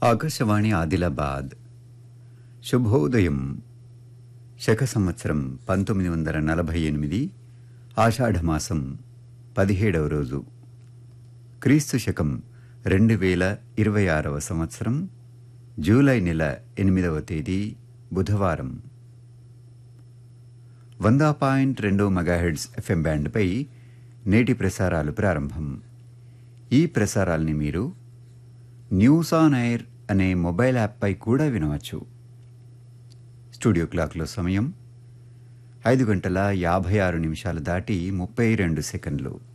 ఆకాశవాణి ఆదిలాబాద్ శుభోదయం శక సంవత్సరం పంతొమ్మిది వందల నలభై ఎనిమిది ఆషాఢమాసం పదిహేడవ రోజు క్రీస్తు శకం రెండు వేల ఇరవై ఆరవ సంవత్సరం జూలై నెల ఎనిమిదవ తేదీ బుధవారం వంద పాయింట్ రెండు మెగాహెడ్స్ ఎఫ్ఎం బ్యాండ్పై నేటి ప్రసారాలు ప్రారంభం ఈ ప్రసారాల్ని మీరు న్యూస్ ఆన్ ఎయిర్ అనే మొబైల్ యాప్పై కూడా వినవచ్చు స్టూడియో క్లాక్లో సమయం ఐదు గంటల యాభై ఆరు నిమిషాలు దాటి ముప్పై రెండు సెకండ్లు